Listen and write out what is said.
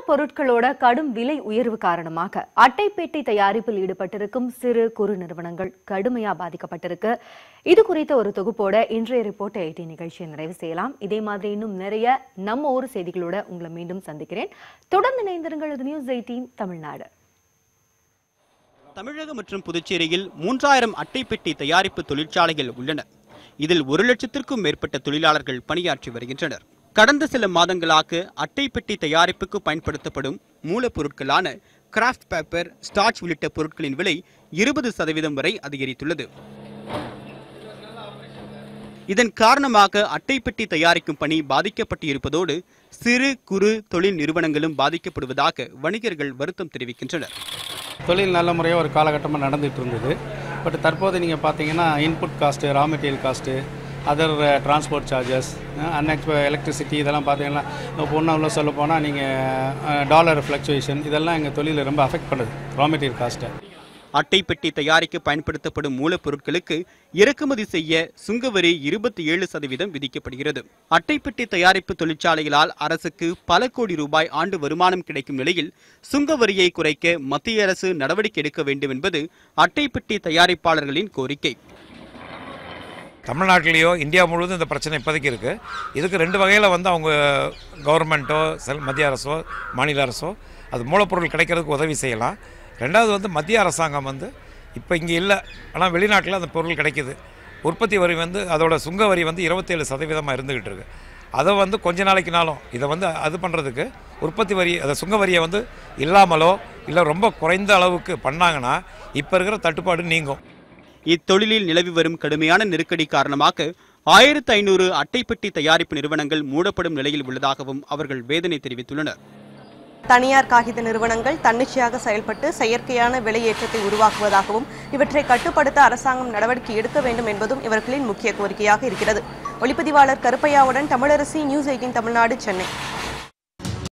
மூலப்பொருட்களோட கடும் விலை உயர்வு காரணமாக அட்டைப்பேட்டை தயாரிப்பில் ஈடுபட்டிருக்கும் சிறு குறு நிறுவனங்கள் கடுமையா பாதிக்கப்பட்டிருக்கு இது குறித்த ஒரு தொகுப்போட இன்றைய ரிப்போர்ட் எயிட்டி நிகழ்ச்சியை நிறைவு செய்யலாம் இதே மாதிரி இன்னும் நிறைய நம்ம ஊர் செய்திகளோட உங்களை மீண்டும் சந்திக்கிறேன் தொடர்ந்து இணைந்திருங்கள் இது நியூஸ் எயிட்டீன் தமிழ்நாடு தமிழகம் மற்றும் புதுச்சேரியில் மூன்றாயிரம் அட்டைப்பெட்டி தயாரிப்பு தொழிற்சாலைகள் உள்ளன இதில் ஒரு லட்சத்திற்கும் மேற்பட்ட தொழிலாளர்கள் பணியாற்றி வருகின்றனர் கடந்த சில மாதங்களாக அட்டைப்பெட்டி தயாரிப்புக்கு பயன்படுத்தப்படும் மூலப்பொருட்களான கிராஃப்ட் பேப்பர் ஸ்டார்ச் உள்ளிட்ட பொருட்களின் விலை இருபது சதவீதம் வரை அதிகரித்துள்ளது இதன் காரணமாக அட்டைப்பெட்டி தயாரிக்கும் பணி பாதிக்கப்பட்டு இருப்பதோடு சிறு குறு தொழில் நிறுவனங்களும் பாதிக்கப்படுவதாக வணிகர்கள் வருத்தம் தெரிவிக்கின்றனர் தொழில் நல்ல முறையாக ஒரு காலகட்டமாக நடந்துகிட்டு இருந்தது பட் தற்போது நீங்கள் பார்த்தீங்கன்னா input cost raw material cost other transport charges அன்எக்ஸ்ப எலக்ட்ரிசிட்டி இதெல்லாம் பார்த்தீங்கன்னா இப்போ ஒன்றும் சொல்ல போனால் நீங்கள் டாலர் ஃப்ளக்சுவேஷன் இதெல்லாம் எங்கள் தொழிலை ரொம்ப அஃபெக்ட் பண்ணுது ரா மெட்டீரியல் காஸ்ட்டை அட்டைப்பெட்டி தயாரிக்க பயன்படுத்தப்படும் மூலப்பொருட்களுக்கு இறக்குமதி செய்ய சுங்கவரி இருபத்தி ஏழு சதவீதம் விதிக்கப்படுகிறது அட்டைப்பெட்டி தயாரிப்பு தொழிற்சாலைகளால் அரசுக்கு பல கோடி ரூபாய் ஆண்டு வருமானம் கிடைக்கும் நிலையில் சுங்கவரியை குறைக்க மத்திய அரசு நடவடிக்கை எடுக்க வேண்டும் என்பது அட்டைப்பெட்டி தயாரிப்பாளர்களின் கோரிக்கை தமிழ்நாட்டிலேயோ இந்தியா முழுவதும் இந்த பிரச்சனை இப்போதைக்கு இருக்குது இதுக்கு ரெண்டு வகையில் வந்து அவங்க கவர்மெண்ட்டோ செல் மத்திய அரசோ மாநில அரசோ அது மூலப்பொருள் கிடைக்கிறதுக்கு உதவி செய்யலாம் ரெண்டாவது வந்து மத்திய அரசாங்கம் வந்து இப்போ இங்கே இல்லை ஆனால் வெளிநாட்டில் அந்த பொருள் கிடைக்குது உற்பத்தி வரி வந்து அதோட சுங்க வரி வந்து இருபத்தேழு சதவீதமாக இருந்துக்கிட்டு இருக்கு அதை வந்து கொஞ்ச நாளைக்குனாலும் இதை வந்து அது பண்ணுறதுக்கு உற்பத்தி வரி அதை சுங்க வரியை வந்து இல்லாமலோ இல்லை ரொம்ப குறைந்த அளவுக்கு பண்ணாங்கன்னா இப்போ இருக்கிற தட்டுப்பாடு நீங்கும் இத்தொழிலில் நிலவி வரும் கடுமையான நெருக்கடி காரணமாக ஆயிரத்து ஐநூறு அட்டைப்பெட்டி தயாரிப்பு நிறுவனங்கள் மூடப்படும் நிலையில் உள்ளதாகவும் அவர்கள் வேதனை தெரிவித்துள்ளனர் தனியார் காகித நிறுவனங்கள் தன்னிச்சையாக செயல்பட்டு செயற்கையான விலையேற்றத்தை உருவாக்குவதாகவும் இவற்றை கட்டுப்படுத்த அரசாங்கம் நடவடிக்கை எடுக்க வேண்டும் என்பதும் இவர்களின் முக்கிய கோரிக்கையாக இருக்கிறது ஒளிப்பதிவாளர் கருப்பையாவுடன் தமிழரசி நியூஸ் எயிட்டின் தமிழ்நாடு சென்னை